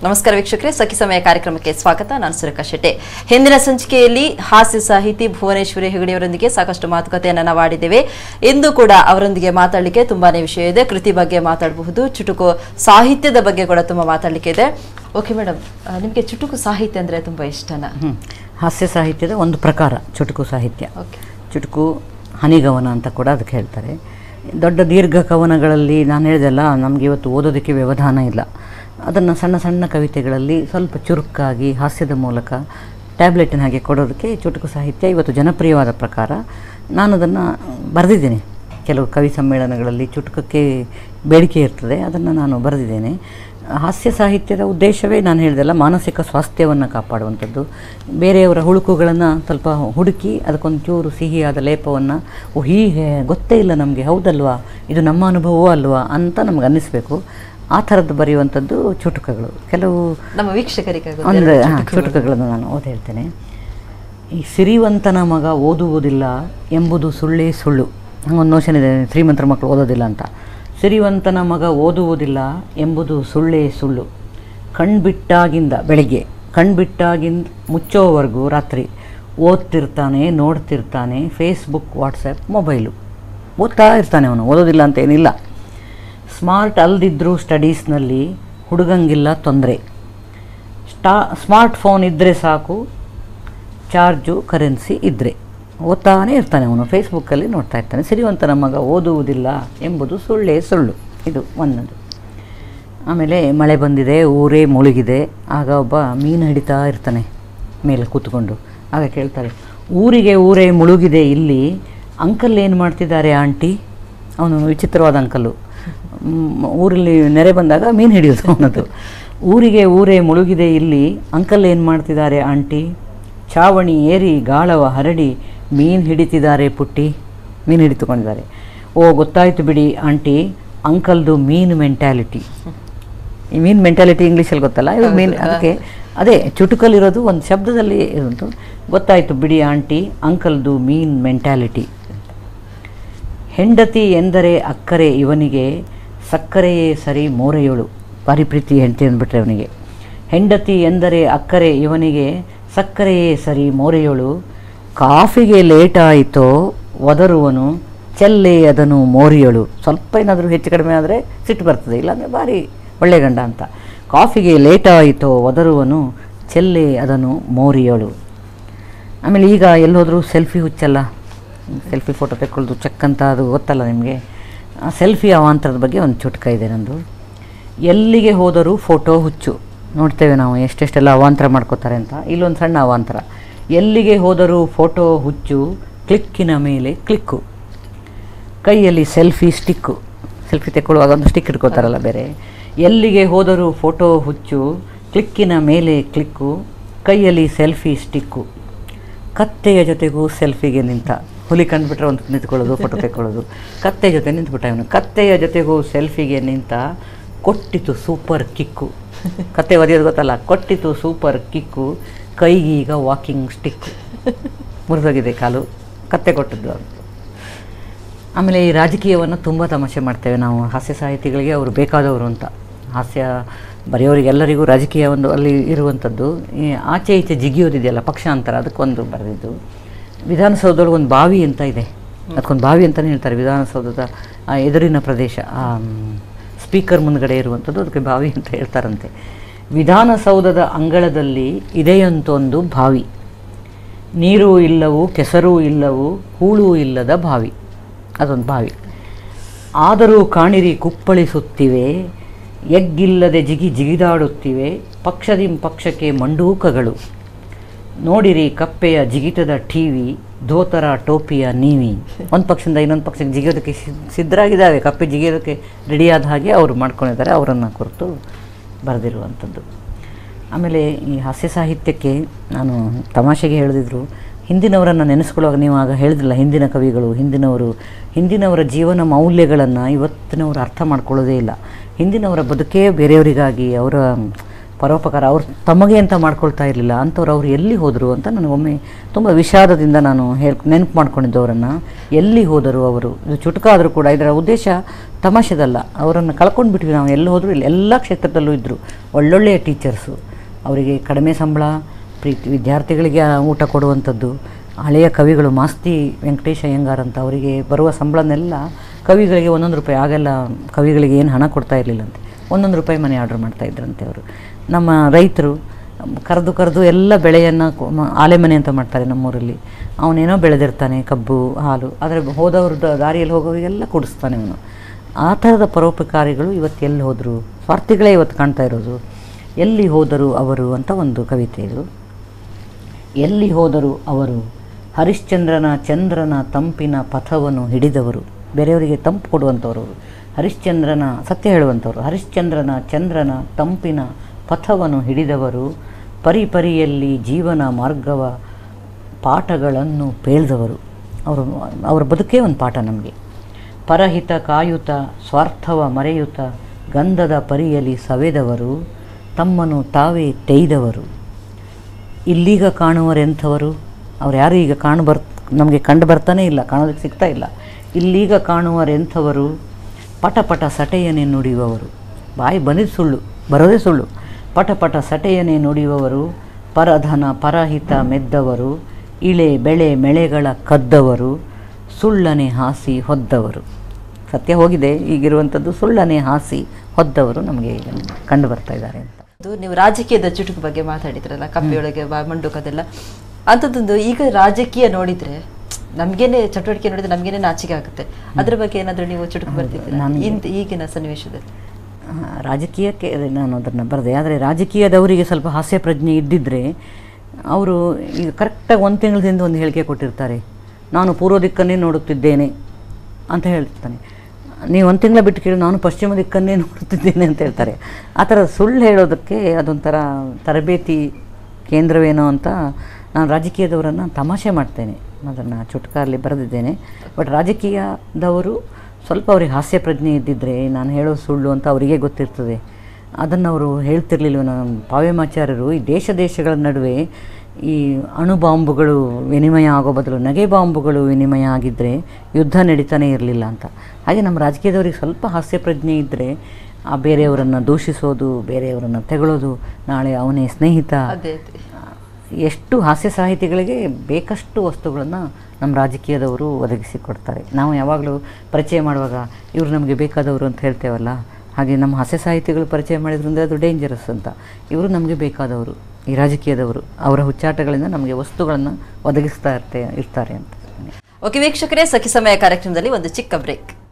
ನಮಸ್ಕಾರ ವೀಕ್ಷಕರೇ ಸಖಿ ಸಮಯ ಕಾರ್ಯಕ್ರಮಕ್ಕೆ ಸ್ವಾಗತ ನಾನು ಸುರೇಖಾ ಶೆಟ್ಟೆ ಹಿಂದಿನ ಸಂಚಿಕೆಯಲ್ಲಿ ಹಾಸ್ಯ ಸಾಹಿತಿ ಭುವನೇಶ್ವರಿ ಹೆಗಡೆಯವರೊಂದಿಗೆ ಸಾಕಷ್ಟು ಮಾತುಕತೆಯನ್ನು ನಾವು ಆಡಿದ್ದೇವೆ ಇಂದು ಕೂಡ ಅವರೊಂದಿಗೆ ಮಾತಾಡಲಿಕ್ಕೆ ತುಂಬಾನೇ ವಿಷಯ ಇದೆ ಕೃತಿ ಬಗ್ಗೆ ಮಾತಾಡಬಹುದು ಚುಟುಕು ಸಾಹಿತ್ಯದ ಬಗ್ಗೆ ಕೂಡ ತುಂಬಾ ಮಾತಾಡಲಿಕ್ಕೆ ಇದೆ ಓಕೆ ಮೇಡಮ್ ನಿಮಗೆ ಚುಟುಕು ಸಾಹಿತ್ಯ ಅಂದ್ರೆ ತುಂಬಾ ಇಷ್ಟನಾ ಹ್ಮ್. ಹಾಸ್ಯ ಸಾಹಿತ್ಯದ ಒಂದು ಪ್ರಕಾರ ಚುಟುಕು ಸಾಹಿತ್ಯ ಓಕೆ ಚುಟುಕು ಹನಿಗವನ ಅಂತ ಕೂಡ ಅದಕ್ಕೆ ಹೇಳ್ತಾರೆ ದೊಡ್ಡ ದೀರ್ಘ ಕವನಗಳಲ್ಲಿ ನಾನು ಹೇಳಿದೆಲ್ಲ ನಮಗೆ ಇವತ್ತು ಓದೋದಕ್ಕೆ ವ್ಯವಧಾನ ಇಲ್ಲ ಅದನ್ನು ಸಣ್ಣ ಸಣ್ಣ ಕವಿತೆಗಳಲ್ಲಿ ಸ್ವಲ್ಪ ಚುರುಕಾಗಿ ಹಾಸ್ಯದ ಮೂಲಕ ಟ್ಯಾಬ್ಲೆಟಿನ ಹಾಗೆ ಕೊಡೋದಕ್ಕೆ ಚುಟುಕು ಸಾಹಿತ್ಯ ಇವತ್ತು ಜನಪ್ರಿಯವಾದ ಪ್ರಕಾರ ನಾನು ಅದನ್ನು ಬರೆದಿದ್ದೇನೆ ಕೆಲವು ಕವಿ ಸಮ್ಮೇಳನಗಳಲ್ಲಿ ಚುಟುಕಕ್ಕೆ ಬೇಡಿಕೆ ಇರ್ತದೆ ಅದನ್ನು ನಾನು ಬರೆದಿದ್ದೇನೆ ಹಾಸ್ಯ ಸಾಹಿತ್ಯದ ಉದ್ದೇಶವೇ ನಾನು ಹೇಳಿದೆಲ್ಲ ಮಾನಸಿಕ ಸ್ವಾಸ್ಥ್ಯವನ್ನು ಕಾಪಾಡುವಂಥದ್ದು ಬೇರೆಯವರ ಹುಳುಕುಗಳನ್ನು ಸ್ವಲ್ಪ ಹುಡುಕಿ ಅದಕ್ಕೊಂದು ಚೂರು ಸಿಹಿಯಾದ ಲೇಪವನ್ನು ಓ ಹೀಗೆ ಗೊತ್ತೇ ಇಲ್ಲ ನಮಗೆ ಹೌದಲ್ವಾ ಇದು ನಮ್ಮ ಅನುಭವವೂ ಅಲ್ವಾ ಅಂತ ನಮ್ಗೆ ಅನ್ನಿಸ್ಬೇಕು ಆ ಥರದ್ದು ಬರೆಯುವಂಥದ್ದು ಚುಟುಕಗಳು ಕೆಲವು ನಮ್ಮ ವೀಕ್ಷಕರಿಗಾಗಿ ಅಂದರೆ ಚುಟುಕಗಳನ್ನು ನಾನು ಓದಿ ಹೇಳ್ತೇನೆ ಈ ಸಿರಿವಂತನ ಮಗ ಓದುವುದಿಲ್ಲ ಎಂಬುದು ಸುಳ್ಳೇ ಸುಳ್ಳು ಹಂಗೊಂದು ನೋಷನ್ ಇದೆ ಶ್ರೀಮಂತರ ಮಕ್ಕಳು ಓದೋದಿಲ್ಲ ಅಂತ ಸಿರಿವಂತನ ಮಗ ಓದುವುದಿಲ್ಲ ಎಂಬುದು ಸುಳ್ಳೇ ಸುಳ್ಳು ಕಣ್ಬಿಟ್ಟಾಗಿಂದ ಬೆಳಿಗ್ಗೆ ಕಣ್ಬಿಟ್ಟಾಗಿಂದ ಮುಚ್ಚೋವರೆಗೂ ರಾತ್ರಿ ಓದ್ತಿರ್ತಾನೆ ನೋಡ್ತಿರ್ತಾನೆ ಫೇಸ್ಬುಕ್ ವಾಟ್ಸಪ್ ಮೊಬೈಲು ಓದ್ತಾ ಇರ್ತಾನೆ ಅವನು ಓದೋದಿಲ್ಲ ಅಂತ ಏನಿಲ್ಲ ಸ್ಮಾರ್ಟ್ ಅಲ್ದಿದ್ರೂ ಸ್ಟಡೀಸ್ನಲ್ಲಿ ಹುಡುಗಂಗಿಲ್ಲ ತೊಂದರೆ ಸ್ಟಾ ಸ್ಮಾರ್ಟ್ ಫೋನ್ ಇದ್ದರೆ ಸಾಕು ಚಾರ್ಜು ಕರೆನ್ಸಿ ಇದ್ದರೆ ಓದ್ತಾನೇ ಇರ್ತಾನೆ ಅವನು ಫೇಸ್ಬುಕ್ಕಲ್ಲಿ ನೋಡ್ತಾ ಇರ್ತಾನೆ ಸಿರಿವಂತನ ಮಗ ಓದುವುದಿಲ್ಲ ಎಂಬುದು ಸುಳ್ಳೇ ಸುಳ್ಳು ಇದು ಒಂದೊಂದು ಆಮೇಲೆ ಮಳೆ ಬಂದಿದೆ ಊರೇ ಮುಳುಗಿದೆ ಆಗ ಒಬ್ಬ ಮೀನು ಹಿಡಿತಾ ಇರ್ತಾನೆ ಮೇಲೆ ಕೂತ್ಕೊಂಡು ಆಗ ಕೇಳ್ತಾರೆ ಊರಿಗೆ ಊರೇ ಮುಳುಗಿದೆ ಇಲ್ಲಿ ಅಂಕಲ್ ಏನು ಮಾಡ್ತಿದ್ದಾರೆ ಆಂಟಿ ಅವನು ವಿಚಿತ್ರವಾದ ಅಂಕಲ್ಲು ಮ್, ಊರಲ್ಲಿ ನೆರೆ ಬಂದಾಗ ಮೀನು ಹಿಡಿಯೋದು ಅವನದು ಊರಿಗೆ ಊರೇ ಮುಳುಗಿದೆ ಇಲ್ಲಿ ಅಂಕಲ್ ಏನು ಮಾಡ್ತಿದ್ದಾರೆ ಆಂಟಿ ಚಾವಣಿ ಏರಿ ಗಾಳವ ಹರಡಿ ಮೀನು ಹಿಡಿತಿದ್ದಾರೆ ಪುಟ್ಟಿ ಮೀನು ಹಿಡಿದುಕೊಂಡಿದ್ದಾರೆ ಓ ಗೊತ್ತಾಯ್ತು ಬಿಡಿ ಆಂಟಿ ಅಂಕಲ್ದು ಮೀನು ಮೆಂಟ್ಯಾಲಿಟಿ ಈ ಮೀನ್ ಮೆಂಟಾಲಿಟಿ ಇಂಗ್ಲೀಷಲ್ಲಿ ಗೊತ್ತಲ್ಲ ಇದು ಮೀನ್ ಅದಕ್ಕೆ ಅದೇ ಚುಟುಕಲ್ಲಿರೋದು ಒಂದು ಶಬ್ದದಲ್ಲಿ ಇರುವಂತು ಗೊತ್ತಾಯಿತು ಬಿಡಿ ಆಂಟಿ ಅಂಕಲ್ದು ಮೀನ್ ಮೆಂಟ್ಯಾಲಿಟಿ ಹೆಂಡತಿ ಎಂದರೆ ಅಕ್ಕರೆ ಇವನಿಗೆ ಸಕ್ಕರೆಯೇ ಸರಿ ಮೋರೆಯೋಳು ಭಾರಿ ಪ್ರೀತಿ ಹೆಂಡತಿ ಅಂದ್ಬಿಟ್ರೆ ಅವನಿಗೆ ಹೆಂಡತಿ ಎಂದರೆ ಅಕ್ಕರೆ ಇವನಿಗೆ ಸಕ್ಕರೆಯೇ ಸರಿ ಮೋರೆಯೋಳು ಕಾಫಿಗೆ ಲೇಟ್ ಆಯಿತೋ ಒದರುವನು ಚೆಲ್ಲೆ ಅದನ್ನು ಮೋರಿಯೋಳು ಸ್ವಲ್ಪ ಏನಾದರೂ ಹೆಚ್ಚು ಕಡಿಮೆ ಆದರೆ ಸಿಟ್ಟು ಬರ್ತದೆ ಇಲ್ಲಾಂದರೆ ಭಾರಿ ಒಳ್ಳೆ ಗಂಡ ಅಂತ ಕಾಫಿಗೆ ಲೇಟ್ ಆಯಿತೋ ಒದರುವನು ಚೆಲ್ಲೆ ಅದನ್ನು ಮೋರಿಯೋಳು ಆಮೇಲೆ ಈಗ ಎಲ್ಲೋದ್ರೂ ಸೆಲ್ಫಿ ಹುಚ್ಚಲ್ಲ ಸೆಲ್ಫಿ ಫೋಟೋ ತೆಕ್ಕೊಳ್ಳೋದು ಚೆಕ್ ಅಂತ ಅದು ಗೊತ್ತಲ್ಲ ನಿಮಗೆ ಆ ಸೆಲ್ಫಿ ಅವಾಂತರದ ಬಗ್ಗೆ ಒಂದು ಚುಟ್ಕ ಇದೆ ನಂದು ಎಲ್ಲಿಗೆ ಹೋದರೂ ಫೋಟೋ ಹುಚ್ಚು ನೋಡ್ತೇವೆ ನಾವು ಎಷ್ಟೆಷ್ಟೆಲ್ಲ ಅವಾಂತರ ಮಾಡ್ಕೋತಾರೆ ಅಂತ ಇಲ್ಲೊಂದು ಸಣ್ಣ ಅವಾಂತರ ಎಲ್ಲಿಗೆ ಹೋದರೂ ಫೋಟೋ ಹುಚ್ಚು ಕ್ಲಿಕ್ಕಿನ ಮೇಲೆ ಕ್ಲಿಕ್ಕು ಕೈಯಲ್ಲಿ ಸೆಲ್ಫಿ ಸ್ಟಿಕ್ಕು ಸೆಲ್ಫಿ ತೆಕ್ಕೊಳ್ಳುವಾಗ ಒಂದು ಸ್ಟಿಕ್ ಇಟ್ಕೋತಾರಲ್ಲ ಬೇರೆ ಎಲ್ಲಿಗೆ ಹೋದರೂ ಫೋಟೋ ಹುಚ್ಚು ಕ್ಲಿಕ್ಕಿನ ಮೇಲೆ ಕ್ಲಿಕ್ಕು ಕೈಯಲ್ಲಿ ಸೆಲ್ಫಿ ಸ್ಟಿಕ್ಕು ಕತ್ತೆಯ ಜೊತೆಗೂ ಸೆಲ್ಫಿಗೆ ನಿಂತ ಹುಲಿ ಕಂಡುಬಿಟ್ರೆ ಒಂದು ನಿಂತ್ಕೊಳ್ಳೋದು ಫೋಟೋ ತೆಕ್ಕೊಳ್ಳೋದು ಕತ್ತೆ ಜೊತೆ ನಿಂತ್ಬಿಟ್ಟ ಇವನು ಕತ್ತೆಯ ಜೊತೆಗೂ ಸೆಲ್ಫಿಗೆ ನಿಂತ ಕೊಟ್ಟಿತು ಸೂಪರ್ ಕಿಕ್ಕು ಕತ್ತೆ ಒದೆಯೋದು ಗೊತ್ತಲ್ಲ ಕೊಟ್ಟಿತು ಸೂಪರ್ ಕಿಕ್ಕು ಕೈಗೀಗ ವಾಕಿಂಗ್ ಸ್ಟಿಕ್ಕು ಮುರಿದೋಗಿದೆ ಕಾಲು ಕತ್ತೆ ಕೊಟ್ಟದ್ದು ಅಂತ ಆಮೇಲೆ ಈ ರಾಜಕೀಯವನ್ನು ತುಂಬ ತಮಾಷೆ ಮಾಡ್ತೇವೆ ನಾವು ಹಾಸ್ಯ ಸಾಹಿತಿಗಳಿಗೆ ಅವರು ಬೇಕಾದವರು ಅಂತ ಹಾಸ್ಯ ಬರೆಯೋರಿಗೆಲ್ಲರಿಗೂ ರಾಜಕೀಯ ಒಂದು ಅಲ್ಲಿ ಇರುವಂಥದ್ದು ಈ ಆಚೆ ಈಚೆ ಜಿಗಿಯೋದಿದೆಯಲ್ಲ ಪಕ್ಷಾಂತರ ಅದಕ್ಕೊಂದು ಬರೆದಿದ್ದು ವಿಧಾನಸೌಧದೊಳಗೆ ಒಂದು ಬಾವಿ ಅಂತ ಇದೆ ಅದಕ್ಕೊಂದು ಬಾವಿ ಅಂತಲೇ ಹೇಳ್ತಾರೆ ವಿಧಾನಸೌಧದ ಆ ಎದುರಿನ ಪ್ರದೇಶ ಆ ಸ್ಪೀಕರ್ ಮುಂದ್ಗಡೆ ಇರುವಂಥದ್ದು ಅದಕ್ಕೆ ಬಾವಿ ಅಂತ ಹೇಳ್ತಾರಂತೆ ವಿಧಾನಸೌಧದ ಅಂಗಳದಲ್ಲಿ ಇದೆಯಂತೊಂದು ಬಾವಿ ನೀರು ಇಲ್ಲವು ಕೆಸರೂ ಇಲ್ಲವು ಹೂಳು ಇಲ್ಲದ ಬಾವಿ ಅದೊಂದು ಬಾವಿ ಆದರೂ ಕಾಣಿರಿ ಕುಪ್ಪಳಿಸುತ್ತಿವೆ ಎಗ್ಗಿಲ್ಲದೆ ಜಿಗಿ ಜಿಗಿದಾಡುತ್ತಿವೆ ಪಕ್ಷದಿಂ ಪಕ್ಷಕ್ಕೆ ಮಂಡೂಕಗಳು ನೋಡಿರಿ ಕಪ್ಪೆಯ ಜಿಗಿತದ ಟಿವಿ ಧೋತರ ಟೋಪಿಯ ನೀವಿ ಒಂದು ಪಕ್ಷದಿಂದ ಇನ್ನೊಂದು ಪಕ್ಷಕ್ಕೆ ಜಿಗಿಯೋದಕ್ಕೆ ಸಿದ್- ಸಿದ್ಧರಾಗಿದ್ದಾವೆ ಕಪ್ಪೆ ಜಿಗಿಯೋದಕ್ಕೆ ರೆಡಿಯಾದ ಹಾಗೆ ಅವರು ಮಾಡ್ಕೊಂಡಿದ್ದಾರೆ ಅವರನ್ನು ಕುರಿತು ಬರೆದಿರುವಂಥದ್ದು ಆಮೇಲೆ ಈ ಹಾಸ್ಯ ಸಾಹಿತ್ಯಕ್ಕೆ ನಾನು ತಮಾಷೆಗೆ ಹೇಳಿದ್ರು ಹಿಂದಿನವರನ್ನು ನೆನೆಸ್ಕೊಳ್ಳುವಾಗ ನೀವು ಆಗ ಹೇಳಿದ್ರಲ್ಲ ಹಿಂದಿನ ಕವಿಗಳು ಹಿಂದಿನವರು ಹಿಂದಿನವರ ಜೀವನ ಮೌಲ್ಯಗಳನ್ನು ಇವತ್ತಿನವರು ಅರ್ಥ ಮಾಡ್ಕೊಳ್ಳೋದೇ ಇಲ್ಲ ಹಿಂದಿನವರ ಬದುಕೇ ಬೇರೆಯವರಿಗಾಗಿ ಅವರ ಪರೋಪಕಾರ ಅವ್ರು ತಮಗೆ ಅಂತ ಮಾಡ್ಕೊಳ್ತಾ ಇರಲಿಲ್ಲ ಅಂಥವ್ರು ಅವ್ರು ಎಲ್ಲಿ ಹೋದರು ಅಂತ ನನಗೊಮ್ಮೆ ತುಂಬ ವಿಷಾದದಿಂದ ನಾನು ಹೇಳ್ ನೆನಪು ಮಾಡ್ಕೊಂಡಿದ್ದು ಅವರನ್ನು ಎಲ್ಲಿ ಹೋದರು ಅವರು ಇದು ಚುಟುಕ ಆದರೂ ಕೂಡ ಇದರ ಉದ್ದೇಶ ತಮಾಷೆದಲ್ಲ ಅವರನ್ನು ಕಳ್ಕೊಂಡು ಬಿಟ್ವಿ ನಾವು ಎಲ್ಲಿ ಹೋದರೂ ಇಲ್ಲಿ ಎಲ್ಲ ಕ್ಷೇತ್ರದಲ್ಲೂ ಇದ್ದರು ಒಳ್ಳೊಳ್ಳೆಯ ಟೀಚರ್ಸು ಅವರಿಗೆ ಕಡಿಮೆ ಸಂಬಳ ಪ್ರೀತಿ ವಿದ್ಯಾರ್ಥಿಗಳಿಗೆ ಊಟ ಕೊಡುವಂಥದ್ದು ಹಳೆಯ ಕವಿಗಳು ಮಾಸ್ತಿ ವೆಂಕಟೇಶ ಅಯ್ಯಂಗಾರ್ ಅಂತ ಅವರಿಗೆ ಬರುವ ಸಂಬಳನೆಲ್ಲ ಕವಿಗಳಿಗೆ ಒಂದೊಂದು ರೂಪಾಯಿ ಆಗೆಲ್ಲ ಕವಿಗಳಿಗೆ ಏನು ಹಣ ಕೊಡ್ತಾ ಇರಲಿಲ್ಲಂತೆ ಒಂದೊಂದು ರೂಪಾಯಿ ಮನೆ ಆರ್ಡ್ರ್ ಮಾಡ್ತಾ ಇದ್ರಂತೆ ಅವರು ನಮ್ಮ ರೈತರು ಕರೆದು ಕರೆದು ಎಲ್ಲ ಬೆಳೆಯನ್ನು ಆಲೆಮನೆ ಅಂತ ಮಾಡ್ತಾರೆ ನಮ್ಮೂರಲ್ಲಿ ಅವನೇನೋ ಬೆಳೆದಿರ್ತಾನೆ ಕಬ್ಬು ಹಾಲು ಆದರೆ ಹೋದವ್ರ ದ- ದಾರಿಯಲ್ಲಿ ಹೋಗೋರಿಗೆಲ್ಲ ಕುಡಿಸ್ತಾನೆ ಅವನು ಆ ಥರದ ಪರೋಪಕಾರಿಗಳು ಇವತ್ತು ಎಲ್ಲಿ ಹೋದರು ಸ್ವಾರ್ಥಿಗಳೇ ಇವತ್ತು ಕಾಣ್ತಾ ಇರೋದು ಎಲ್ಲಿ ಹೋದರು ಅವರು ಅಂತ ಒಂದು ಕವಿತೆ ಇದು ಎಲ್ಲಿ ಹೋದರು ಅವರು ಹರಿಶ್ಚಂದ್ರನ ಚಂದ್ರನ ತಂಪಿನ ಪಥವನ್ನು ಹಿಡಿದವರು ಬೇರೆಯವರಿಗೆ ತಂಪು ಕೊಡುವಂಥವ್ರು ಅವರು. ಹರಿಶ್ಚಂದ್ರನ ಸತ್ಯ ಹೇಳುವಂಥವ್ರು ಹರಿಶ್ಚಂದ್ರನ ಚಂದ್ರನ ತಂಪಿನ ಪಥವನ್ನು ಹಿಡಿದವರು ಪರಿಪರಿಯಲ್ಲಿ ಜೀವನ ಮಾರ್ಗವ ಪಾಠಗಳನ್ನು ಪೇಳ್ದವರು ಅವರು ಅವರ ಬದುಕೇ ಒಂದು ಪಾಠ ನಮಗೆ ಪರಹಿತ ಕಾಯುತ ಸ್ವಾರ್ಥವ ಮರೆಯುತ ಗಂಧದ ಪರಿಯಲಿ ಸವೆದವರು ತಮ್ಮನ್ನು ತಾವೇ ತೆಯ್ದವರು ಇಲ್ಲೀಗ ಕಾಣುವರೆಂಥವರು ಅವ್ರು ಯಾರು ಈಗ ಕಾಣು ಬರ್ ನಮಗೆ ಕಂಡು ಬರ್ತಾನೇ ಇಲ್ಲ ಕಾಣೋದಕ್ಕೆ ಸಿಗ್ತಾ ಇಲ್ಲ ಇಲ್ಲೀಗ ಕಾಣುವರೆಂಥವರು ಪಟ ಪಟ ಸಟೆಯನೆ ನುಡಿಯುವವರು ಬಾಯಿ ಬಂದಿದ್ದು ಸುಳ್ಳು ಬರೋದೇ ಸುಳ್ಳು ಪಟ ಪಟ ಸಟೆಯನೆ ನುಡಿಯುವವರು ಪರಧನ ಪರಹಿತ ಮೆದ್ದವರು ಇಳೆ ಬೆಳೆ ಮೆಳೆಗಳ ಕದ್ದವರು ಸುಳ್ಳನೆ ಹಾಸಿ ಹೊದ್ದವರು ಸತ್ಯ ಹೋಗಿದೆ ಈಗಿರುವಂಥದ್ದು ಸುಳ್ಳನೆ ಹಾಸಿ ಹೊದ್ದವರು ನಮಗೆ ಈಗ ಕಂಡು ಬರ್ತಾ ಇದ್ದಾರೆ ಅಂತ ಅದು ನೀವು ರಾಜಕೀಯದ ಚುಟುಕು ಬಗ್ಗೆ ಮಾತಾಡಿದ್ರಲ್ಲ ಕಪ್ಪಿಯೊಳಗೆ ಬಾ ಮಂಡುಕದೆಲ್ಲ ಅಂಥದ್ದೊಂದು ಈಗ ರಾಜಕೀಯ ನೋಡಿದ್ರೆ ನಮ್ಗೇನೆ ಚಟುವಟಿಕೆ ನೋಡಿದ್ರೆ ನಮ್ಗೇನೆ ನಾಚಿಕೆ ಆಗುತ್ತೆ ಅದ್ರ ಬಗ್ಗೆ ಏನಾದ್ರೂ ನೀವು ಚುಟುಕು ಬರ್ತಿದ್ದೀರಾ ಇಂತ ಈಗಿನ ಸನ್ನಿವೇಶದಲ್ಲಿ ಆ, ರಾಜಕೀಯಕ್ಕೆ ಅದೇ ನಾನು ಅದನ್ನು ಬರೆದೆ ಆದರೆ ರಾಜಕೀಯದವರಿಗೆ ಸ್ವಲ್ಪ ಹಾಸ್ಯ ಪ್ರಜ್ಞೆ ಇದ್ದಿದ್ದರೆ ಅವರು ಈಗ ಕರೆಕ್ಟಾಗಿ ಒಂದು ತಿಂಗಳದಿಂದ ಒಂದು ಹೇಳಿಕೆ ಕೊಟ್ಟಿರ್ತಾರೆ ನಾನು ಪೂರ್ವ ದಿಕ್ಕನ್ನೇ ನೋಡುತ್ತಿದ್ದೇನೆ ಅಂತ ಹೇಳ್ತಾನೆ ನೀವು ಒಂದು ತಿಂಗಳ ಬಿಟ್ಟು ಕೇಳಿ ನಾನು ಪಶ್ಚಿಮ ದಿಕ್ಕನ್ನೇ ನೋಡುತ್ತಿದ್ದೇನೆ ಅಂತ ಹೇಳ್ತಾರೆ ಆ ಥರ ಸುಳ್ಳು ಹೇಳೋದಕ್ಕೆ ಅದೊಂಥರ ತರಬೇತಿ ಕೇಂದ್ರವೇನೋ ಅಂತ ನಾನು ರಾಜಕೀಯದವರನ್ನು ತಮಾಷೆ ಮಾಡ್ತೇನೆ ಅದನ್ನು ಚುಟ್ಕಾರಲ್ಲಿ ಬರೆದಿದ್ದೇನೆ ಬಟ್ ರಾಜಕೀಯದವರು ಸ್ವಲ್ಪ ಅವ್ರಿಗೆ ಹಾಸ್ಯ ಪ್ರಜ್ಞೆ ಇದ್ದಿದ್ದರೆ ನಾನು ಹೇಳೋ ಸುಳ್ಳು ಅಂತ ಅವರಿಗೆ ಗೊತ್ತಿರ್ತದೆ ಅದನ್ನು ಅವರು ಹೇಳ್ತಿರ್ಲಿಲ್ಲ ನಮ್ಮ ಪಾವ್ಯಮಾಚಾರ್ಯರು ಈ ದೇಶ ದೇಶಗಳ ನಡುವೆ ಈ ಅಣು ಬಾಂಬುಗಳು ವಿನಿಮಯ ಆಗೋ ಬದಲು ನಗೆ ಬಾಂಬುಗಳು ವಿನಿಮಯ ಆಗಿದ್ದರೆ ಯುದ್ಧ ನಡೀತಾನೆ ಇರಲಿಲ್ಲ ಅಂತ ಹಾಗೆ ನಮ್ಮ ರಾಜಕೀಯದವ್ರಿಗೆ ಸ್ವಲ್ಪ ಹಾಸ್ಯ ಪ್ರಜ್ಞೆ ಇದ್ದರೆ ಆ ಬೇರೆಯವರನ್ನು ದೂಷಿಸೋದು ಬೇರೆಯವರನ್ನು ತೆಗಳೋದು ನಾಳೆ ಅವನೇ ಸ್ನೇಹಿತ ಅದೇ ಅದೇ ಎಷ್ಟು ಹಾಸ್ಯ ಸಾಹಿತಿಗಳಿಗೆ ಬೇಕಷ್ಟು ವಸ್ತುಗಳನ್ನು ನಮ್ಮ ರಾಜಕೀಯದವರು ಒದಗಿಸಿ ಕೊಡ್ತಾರೆ ನಾವು ಯಾವಾಗಲೂ ಪರಿಚಯ ಮಾಡುವಾಗ ಇವರು ನಮಗೆ ಬೇಕಾದವರು ಅಂತ ಹೇಳ್ತೇವಲ್ಲ ಹಾಗೆ ನಮ್ಮ ಹಾಸ್ಯ ಸಾಹಿತಿಗಳು ಪರಿಚಯ ಮಾಡಿದ್ರಿಂದ ಅದು ಡೇಂಜರಸ್ ಅಂತ ಇವರು ನಮಗೆ ಬೇಕಾದವರು ಈ ರಾಜಕೀಯದವರು ಅವರ ಹುಚ್ಚಾಟಗಳಿಂದ ನಮಗೆ ವಸ್ತುಗಳನ್ನು ಒದಗಿಸ್ತಾ ಇರ್ತೆ ಇರ್ತಾರೆ ಅಂತ ಓಕೆ ವೀಕ್ಷಕರೇ ಸಖಿ ಸಮಯ ಕಾರ್ಯಕ್ರಮದಲ್ಲಿ ಒಂದು ಚಿಕ್ಕ ಬ್ರೇಕ್